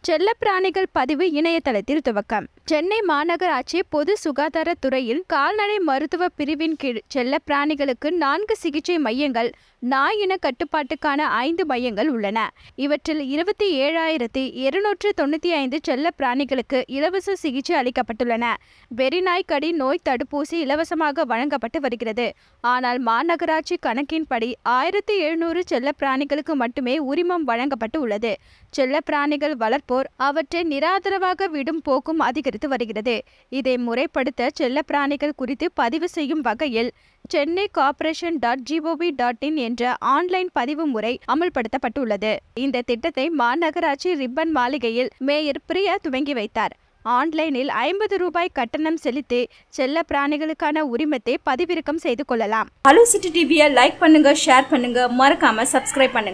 செல்லப்பிராணிகள் பதிவு இணையதளத்தில் துவக்கம் சென்னை மாநகராட்சி பொது சுகாதாரத்துறையில் கால்நடை மருத்துவ பிரிவின் கீழ் செல்லப்பிராணிகளுக்கு நான்கு சிகிச்சை மையங்கள் நாய் இன கட்டுப்பாட்டுக்கான ஐந்து மையங்கள் உள்ளன இவற்றில் இருபத்தி ஏழாயிரத்தி இருநூற்று தொண்ணூற்றி ஐந்து செல்ல பிராணிகளுக்கு இலவச சிகிச்சை அளிக்கப்பட்டுள்ளன வெறிநாய் கடி நோய் தடுப்பூசி இலவசமாக வழங்கப்பட்டு வருகிறது ஆனால் மாநகராட்சி கணக்கின்படி ஆயிரத்தி எழுநூறு செல்ல பிராணிகளுக்கு மட்டுமே உரிமம் வழங்கப்பட்டு உள்ளது செல்ல பிராணிகள் வளர்ப்போர் அவற்றை நிராதரவாக விடும் போக்கும் அதிகரித்து வருகிறது இதை முறைப்படுத்த செல்ல பிராணிகள் குறித்து பதிவு செய்யும் வகையில் Chennai corporation dot gov dot in என்ற ஆன்லைன் பதிவு முறை அமல்படுத்தப்பட்டுள்ளது இந்த திட்டத்தை மாநகராட்சி ரிப்பன் மாளிகையில் மேயர் பிரியா துவங்கி வைத்தார் ஆன்லைனில் ஐம்பது ரூபாய் கட்டணம் செலுத்தி செல்ல பிராணிகளுக்கான உரிமத்தை பதிவிறக்கம் செய்து கொள்ளலாம் ஹலோ சிட்டி டிவியை லைக் பண்ணுங்க ஷேர் பண்ணுங்க மறக்காம சப்ஸ்கிரைப் பண்ணுங்க